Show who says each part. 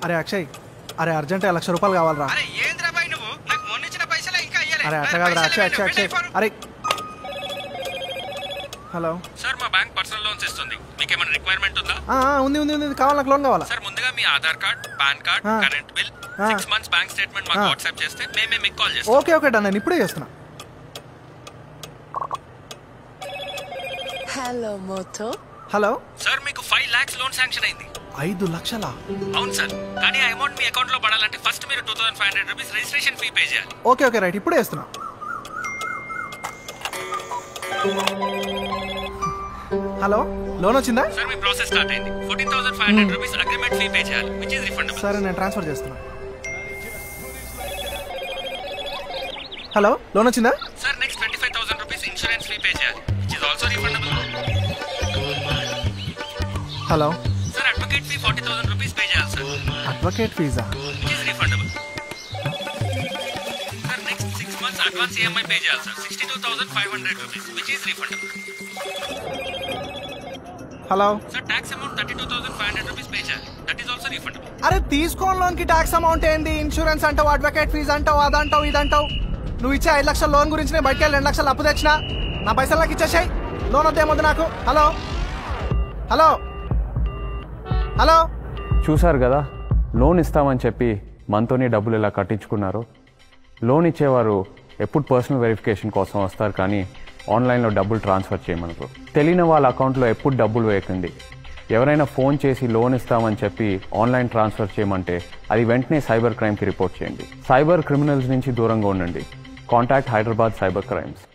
Speaker 1: అరే అక్షయ్ అరే అర్జెంట్ లక్ష రూపాయలు కావాలరా
Speaker 2: అరే ఏంద్రా బాయ్ నువ్వు నాకు మొన్న ఇచ్చిన పైసలే ఇంకా ఇయ్యలే
Speaker 1: అరే అట్లా కాదురా అక్షయ్ అక్షయ్ అక్షయ్ అరే హలో
Speaker 3: సార్ మా బ్యాంక్ పర్సనల్ లోన్స్ ఇస్తుంది మీకు ఏమైనా రిక్వైర్మెంట్ ఉందా
Speaker 1: ఆ, ఆ, ఉంది ఉంది ఉంది కావాలి నాకు లోన్ కావాలా
Speaker 3: సార్ ముందుగా మీ ఆధార్ కార్డ్ పాన్ కార్డ్
Speaker 1: ఆ.
Speaker 3: కరెంట్ బిల్
Speaker 1: ఆ.
Speaker 3: సిక్స్ మంత్స్ బ్యాంక్ స్టేట్మెంట్ మాకు
Speaker 1: ఆ.
Speaker 3: వాట్సాప్ చేస్తే మేమే మీకు కాల్ చేస్తాం
Speaker 1: ఓకే ఓకే డన్ నేను ఇప్పుడే చేస్తున్నా
Speaker 4: Hello, Moto.
Speaker 1: హలో
Speaker 3: సార్ మీకు ఫైవ్ లాక్స్ లోన్ శాంక్షన్ అయింది
Speaker 1: ఐదు లక్షల
Speaker 3: అవును సార్ కానీ ఆ అమౌంట్ మీ అకౌంట్ లో పడాలంటే ఫస్ట్ మీరు two thousand five hundred rupees registration fee pay చేయాలి
Speaker 1: ఓకే ఓకే రైట్ ఇప్పుడే చేస్తున్నా హలో లోన్ వచ్చిందా
Speaker 3: సార్ మీ ప్రాసెస్ స్టార్ట్ అయింది fourteen thousand five hundred rupees agreement fee pay చేయాలి విచ్ ఇస్ రిఫండబుల్
Speaker 1: సరే నేను ట్రాన్స్ఫర్ చేస్తున్నా హలో లోన్ వచ్చిందా
Speaker 3: sir next twenty five thousand rupees insurance fee pay చేయాలి which is also refundable
Speaker 1: hello
Speaker 3: sir advocate fee forty thousand rupees pay చేయాలి sir
Speaker 1: advocate ఫీజా
Speaker 3: which is refundable sir next six months advance EMI pay చేయాలి sir sixty two thousand five hundred rupees which is refundable
Speaker 1: hello
Speaker 3: sir tax amount thirty two thousand five hundred rupees pay చేయాలి that is also refundable
Speaker 1: అరే తీసుకోని loan కి tax amount ఏంది insurance అంటావు advocate fee అంటావు అదంటావు ఇదంటావు నువ్వు ఇచ్చే ఐదు లక్షల లోన్ గురించి నేను బయటకి వెళ్ళి రెండు లక్షలు అప్పు తెచ్చిన నా పైసలు నాకు ఇచ్చేసాయి లోన్ వద్దేమొద్దు నాకు హలో హలో హలో
Speaker 5: చూశారు కదా లోన్ ఇస్తామని చెప్పి మనతోనే డబ్బులు ఇలా కట్టించుకున్నారు లోన్ ఇచ్చేవారు ఎప్పుడు పర్సనల్ వెరిఫికేషన్ కోసం వస్తారు కానీ ఆన్లైన్లో డబ్బులు ట్రాన్స్ఫర్ చేయమనుకో తెలియని వాళ్ళ అకౌంట్లో ఎప్పుడు డబ్బులు వేయకండి ఎవరైనా ఫోన్ చేసి లోన్ ఇస్తామని చెప్పి ఆన్లైన్ ట్రాన్స్ఫర్ చేయమంటే అది వెంటనే సైబర్ క్రైమ్కి రిపోర్ట్ చేయండి సైబర్ క్రిమినల్స్ నుంచి దూరంగా ఉండండి కాంటాక్ట్ హైదరాబాద్ సైబర్ క్రైమ్స్